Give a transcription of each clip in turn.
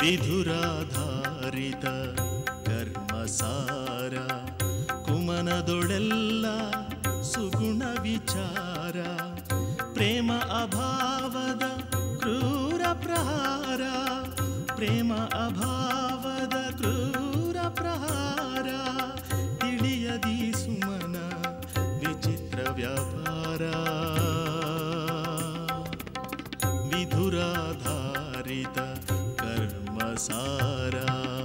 ವಿಧುರಾಧಾರಿತ ಕರ್ಮಸಾರ ಕುಮನದೊಳೆಲ್ಲ ಸುಗುಣ ವಿಚಾರ ಪ್ರೇಮ ಅಭಾವದ ಕ್ರೂರ ಪ್ರಹಾರ ಪ್ರೇಮ ಅಭಾವದ ಕ್ರೂರ ಪ್ರಹಾರ ತಿಳಿಯದಿ ಸುಮನ ವಿಚಿತ್ರ ವ್ಯಾಪಾರ ವಿಧುರಾಧಾರಿತ ಕರ್ಮಸಾರ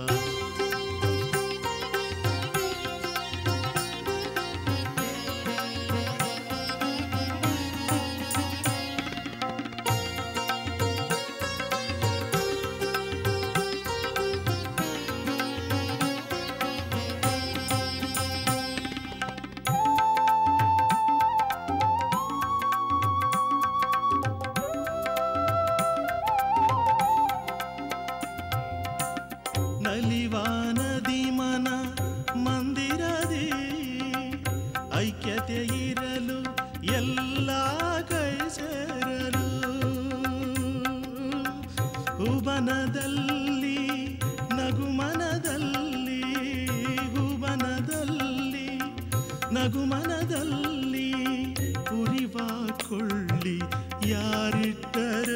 ನಲಿವಾನದಿ ಮನ ಮಂದಿರದಿ ಐಕ್ಯತೆ ಇರಲು ಎಲ್ಲ ಕೈ ಸೇರಲು ಹುಬನದಲ್ಲಿ ನಗುಮನದಲ್ಲಿ ಹುಬನದಲ್ಲಿ ನಗುಮನದಲ್ಲಿ ಉರಿವ ಕೊಳ್ಳಿ ಯಾರಿಟ್ಟರು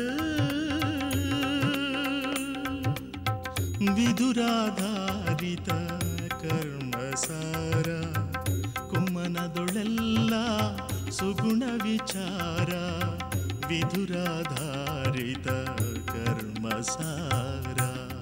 ವಿದುರಾಧಾರಿತ ಕರ್ಮಸಾರ ಕುಮ್ಮನದೊಳೆಲ್ಲ ಸುಗುಣ ವಿಚಾರ ವಿದುರಾಧಾರಿತ ಕರ್ಮಸಾರ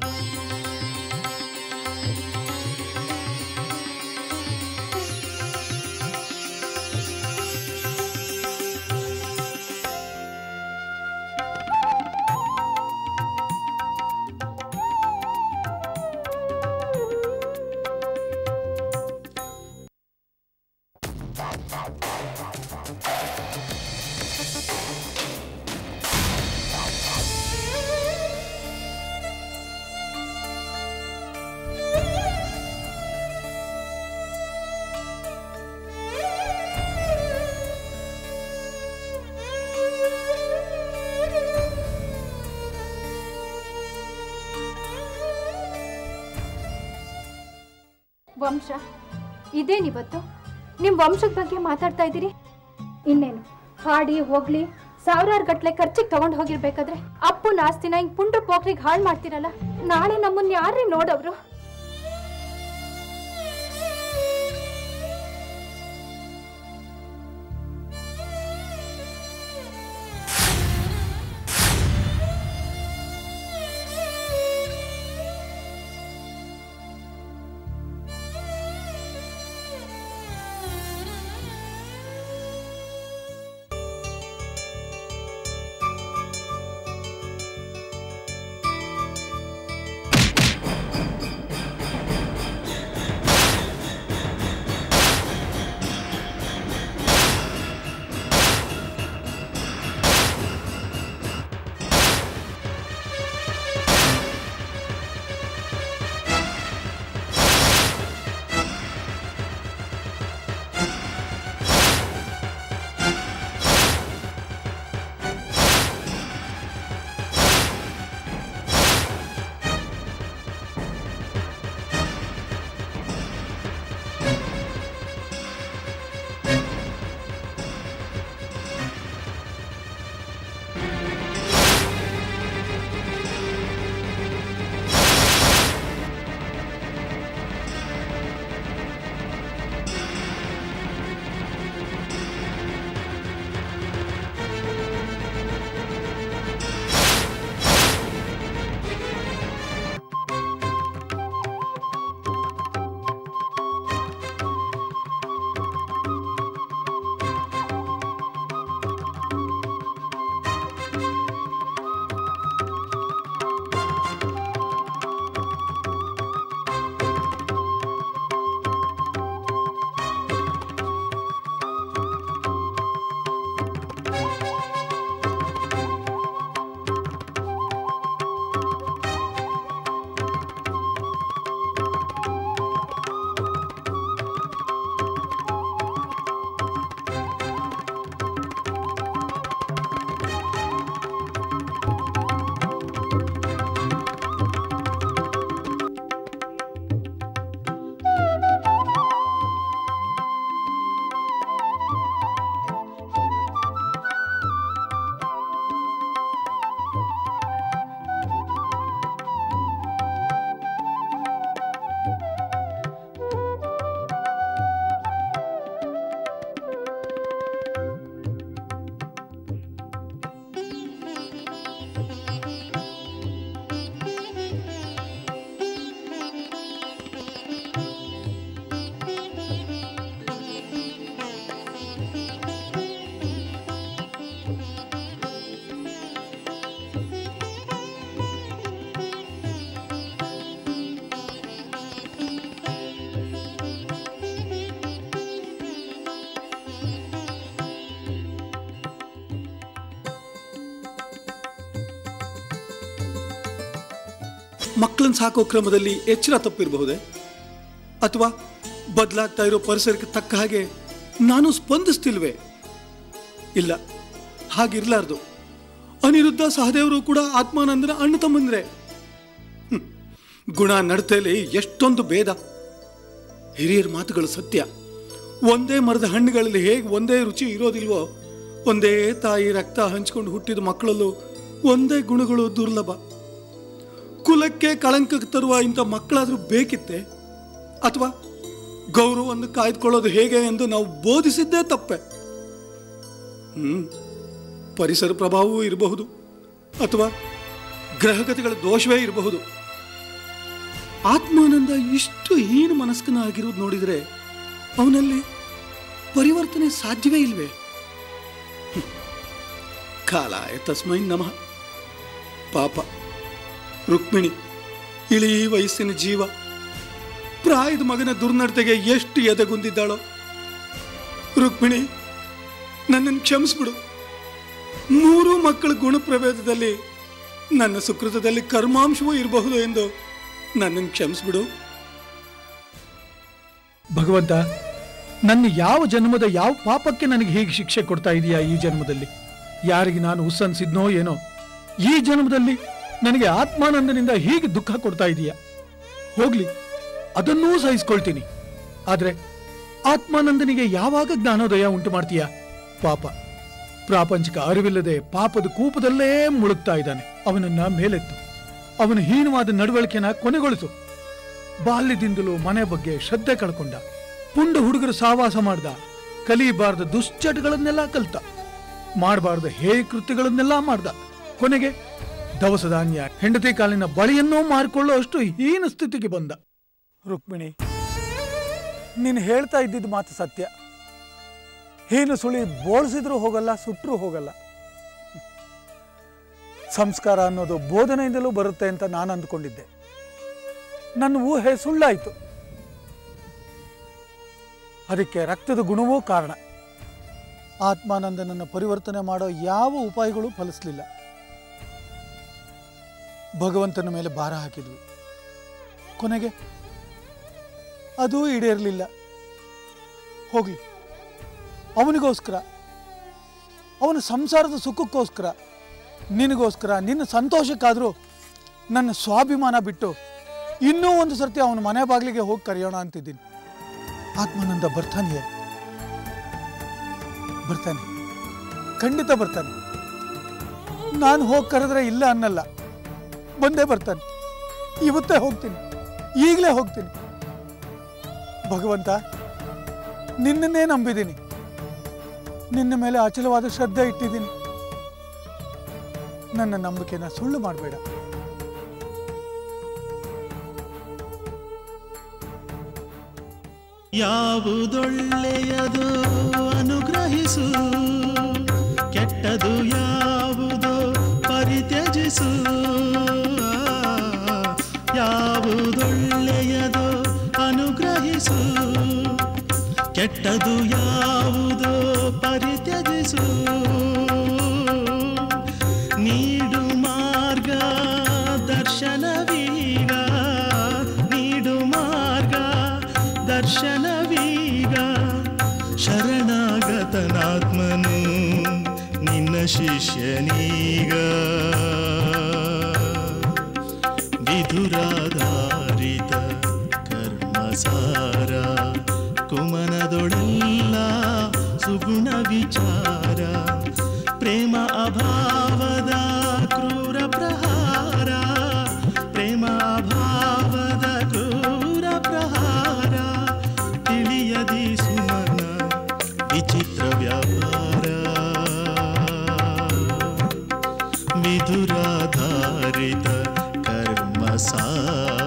ವಂಶ ಇದೇನಿವತ್ತು ನಿಮ್ಮ ವಂಶದ ಬಗ್ಗೆ ಮಾತಾಡ್ತಾ ಇದ್ದೀರಿ ಇನ್ನೇನು ಹಾಡಿ ಹೋಗ್ಲಿ ಸಾವಿರಾರು ಗಟ್ಲೆ ಖರ್ಚಿಗೆ ತಗೊಂಡು ಹೋಗಿರ್ಬೇಕಾದ್ರೆ ಅಪ್ಪನ ಆಸ್ತಿನ ಹಿಂಗ್ ಪುಂಡ್ರ ಪೋಖ್ರಿಗೆ ಹಾಳು ಮಾಡ್ತೀರಲ್ಲ ನಾಳೆ ನಮ್ಮನ್ನ ಯಾರೇ ನೋಡವ್ರು ಮಕ್ಕಳನ್ನ ಸಾಕೋ ಕ್ರಮದಲ್ಲಿ ಎಚ್ಚರ ತಪ್ಪಿರಬಹುದೇ ಅಥವಾ ಬದಲಾಗ್ತಾ ಇರೋ ಪರಿಸರಕ್ಕೆ ತಕ್ಕ ಹಾಗೆ ನಾನು ಸ್ಪಂದಿಸ್ತಿಲ್ವೇ ಇಲ್ಲ ಹಾಗಿರ್ಲಾರ್ದು ಅನಿರುದ್ಧ ಸಹದೇವರು ಕೂಡ ಆತ್ಮಾನಂದನ ಅಣ್ಣ ತಮ್ಮಂದ್ರೆ ಹ್ಮ್. ಗುಣ ನಡತೆಯಲ್ಲಿ ಎಷ್ಟೊಂದು ಭೇದ ಹಿರಿಯರ ಮಾತುಗಳು ಸತ್ಯ ಒಂದೇ ಮರದ ಹಣ್ಣುಗಳಲ್ಲಿ ಹೇಗೆ ಒಂದೇ ರುಚಿ ಇರೋದಿಲ್ವೋ ಒಂದೇ ತಾಯಿ ರಕ್ತ ಹಂಚಿಕೊಂಡು ಹುಟ್ಟಿದ ಮಕ್ಕಳಲ್ಲೂ ಒಂದೇ ಗುಣಗಳು ದುರ್ಲಭ ಕುಲಕ್ಕೆ ಕಳಂಕ ತರುವ ಇಂಥ ಮಕ್ಕಳಾದ್ರೂ ಬೇಕಿತ್ತೆ ಅಥವಾ ಗೌರವವನ್ನು ಕಾಯ್ದುಕೊಳ್ಳೋದು ಹೇಗೆ ಎಂದು ನಾವು ಬೋಧಿಸಿದ್ದೇ ತಪ್ಪೆ ಹ್ಮ್ ಪರಿಸರ ಪ್ರಭಾವವೂ ಇರಬಹುದು ಅಥವಾ ಗ್ರಹಗತಿಗಳ ದೋಷವೇ ಇರಬಹುದು ಆತ್ಮಾನಂದ ಇಷ್ಟು ಹೀನ ಮನಸ್ಕನ ಆಗಿರೋದು ನೋಡಿದರೆ ಅವನಲ್ಲಿ ಪರಿವರ್ತನೆ ಸಾಧ್ಯವೇ ಇಲ್ವೇ ಹ್ಮ್. ಕಾಲಾಯ ತಸ್ಮೈ ನಮಃ ಪಾಪ ರುಕ್ಮಿಣಿ ಇಳಿ ವಯಸ್ಸಿನ ಜೀವ ಪ್ರಾಯದ ಮಗನ ದುರ್ನಡತೆಗೆ ಎಷ್ಟು ಎದೆಗುಂದಿದ್ದಾಳೋ ರುಕ್ಮಿಣಿ ನನ್ನನ್ನು ಕ್ಷಮಿಸ್ಬಿಡು ಮೂರು ಮಕ್ಕಳ ಗುಣಪ್ರಭೇದದಲ್ಲಿ ನನ್ನ ಸುಕೃತದಲ್ಲಿ ಕರ್ಮಾಂಶವೂ ಇರಬಹುದು ಎಂದು ನನ್ನನ್ನು ಕ್ಷಮಿಸ್ಬಿಡು ಭಗವಂತ ನನ್ನ ಯಾವ ಜನ್ಮದ ಯಾವ ಪಾಪಕ್ಕೆ ನನಗೆ ಹೀಗೆ ಶಿಕ್ಷೆ ಕೊಡ್ತಾ ಇದೀಯಾ ಈ ಜನ್ಮದಲ್ಲಿ ಯಾರಿಗೆ ನಾನು ಉಸ್ಸನ್ಸಿದ್ನೋ ಏನೋ ಈ ಜನ್ಮದಲ್ಲಿ ನನಗೆ ಆತ್ಮಾನಂದನಿಂದ ಹೀಗೆ ದುಃಖ ಕೊಡ್ತಾ ಇದೀಯಾ ಹೋಗ್ಲಿ ಅದನ್ನೂ ಸಹಿಸ್ಕೊಳ್ತೀನಿ ಆದ್ರೆ ಆತ್ಮಾನಂದನಿಗೆ ಯಾವಾಗ ಜ್ಞಾನೋದಯ ಉಂಟು ಮಾಡ್ತೀಯಾ ಪಾಪ ಪ್ರಾಪಂಚಿಕ ಅರಿವಿಲ್ಲದೆ ಪಾಪದ ಕೂಪದಲ್ಲೇ ಮುಳುಗ್ತಾ ಇದ್ದಾನೆ ಅವನನ್ನ ಮೇಲೆತ್ತು ಅವನ ಹೀನವಾದ ನಡವಳಿಕೆನ ಕೊನೆಗೊಳಿಸು ಬಾಲ್ಯದಿಂದಲೂ ಮನೆ ಬಗ್ಗೆ ಶ್ರದ್ಧೆ ಕಳ್ಕೊಂಡ ಪುಂಡ ಹುಡುಗರ ಸಾವಾಸ ಮಾಡ್ದ ಕಲಿಯಬಾರ್ದ ದುಶ್ಚಟಗಳನ್ನೆಲ್ಲ ಕಲ್ತ ಮಾಡಬಾರ್ದ ಹೇ ಕೃತ್ಯಗಳನ್ನೆಲ್ಲ ಮಾಡ್ದ ಕೊನೆಗೆ ದವಸ ಧಾನ್ಯ ಹೆಂಡತಿ ಕಾಲಿನ ಬಳಿಯನ್ನೂ ಮಾರಿಕೊಳ್ಳೋ ಅಷ್ಟು ಹೀನ ಸ್ಥಿತಿಗೆ ಬಂದ ರುಕ್ಮಿಣಿ ನೀನು ಹೇಳ್ತಾ ಇದ್ದಿದ್ದು ಮಾತು ಸತ್ಯ ಹೀನು ಸುಳಿ ಬೋಳ್ಸಿದ್ರೂ ಹೋಗಲ್ಲ ಸುಟ್ಟರೂ ಹೋಗಲ್ಲ ಸಂಸ್ಕಾರ ಅನ್ನೋದು ಬೋಧನೆಯಿಂದಲೂ ಬರುತ್ತೆ ಅಂತ ನಾನು ಅಂದ್ಕೊಂಡಿದ್ದೆ ನನ್ನ ಊಹೆ ಸುಳ್ಳಾಯಿತು ಅದಕ್ಕೆ ರಕ್ತದ ಗುಣವೂ ಕಾರಣ ಆತ್ಮಾನಂದನನ್ನು ಪರಿವರ್ತನೆ ಮಾಡೋ ಯಾವ ಉಪಾಯಗಳು ಫಲಿಸಲಿಲ್ಲ ಭಗವಂತನ ಮೇಲೆ ಭಾರ ಹಾಕಿದ್ವಿ ಕೊನೆಗೆ ಅದೂ ಈಡೇರಲಿಲ್ಲ ಹೋಗ್ಲಿ ಅವನಿಗೋಸ್ಕರ ಅವನ ಸಂಸಾರದ ಸುಖಕ್ಕೋಸ್ಕರ ನಿನಗೋಸ್ಕರ ನಿನ್ನ ಸಂತೋಷಕ್ಕಾದರೂ ನನ್ನ ಸ್ವಾಭಿಮಾನ ಬಿಟ್ಟು ಇನ್ನೂ ಒಂದು ಸರ್ತಿ ಅವನ ಮನೆ ಬಾಗಿಲಿಗೆ ಹೋಗಿ ಕರೆಯೋಣ ಅಂತಿದ್ದೀನಿ ಆತ್ಮಾನಂದ ಬರ್ತಾನೆಯೇ ಬರ್ತಾನೆ ಖಂಡಿತ ಬರ್ತಾನೆ ನಾನು ಹೋಗಿ ಕರೆದ್ರೆ ಇಲ್ಲ ಅನ್ನಲ್ಲ ಬಂದೇ ಬರ್ತಾನೆ ಇವತ್ತೇ ಹೋಗ್ತೀನಿ ಈಗಲೇ ಹೋಗ್ತೀನಿ ಭಗವಂತ ನಿನ್ನನ್ನೇ ನಂಬಿದ್ದೀನಿ ನಿನ್ನ ಮೇಲೆ ಅಚಲವಾದ ಶ್ರದ್ಧೆ ಇಟ್ಟಿದ್ದೀನಿ ನನ್ನ ನಂಬಿಕೆನ ಸುಳ್ಳು ಮಾಡಬೇಡ ಯಾವುದೊಳ್ಳೆಯದು ಅನುಗ್ರಹಿಸು ಕೆಟ್ಟದು ಯಾವುದೋ ಪರಿತ್ಯಜಿಸು ಯಾವುದೊಳ್ಳೆಯದೋ ಅನುಗ್ರಹಿಸು ಕೆಟ್ಟದು ಯಾವುದೋ ಪರಿತ್ಯಜಿಸು ನೀಡು ಮಾರ್ಗ ದರ್ಶನವೀಗ ನೀಡು ಮಾರ್ಗ ದರ್ಶನವೀಗ ಶರಣಾಗತನಾತ್ಮನು ನಿನ್ನ ಶಿಷ್ಯನೀಗ ವಿಧುರಾಧಾರಿತ ಕರ್ಮಸಾರ ಕುಮನದೊಳೆಲ್ಲ ಸುಗುಣ ವಿಚಾರ ಪ್ರೇಮ ಅಭಾವದ ಕ್ರೂರ ಪ್ರಹಾರ ಪ್ರೇಮ ಅಭಾವದ ಕ್ರೂರ ಪ್ರಹಾರ ತಿಳಿಯದಿ ಸುಮನ ವಿಚಿತ್ರ ವ್ಯಾಪಾರ ವಿಧುರಾಧಾರಿತ ಕರ್ಮ ಸಾರ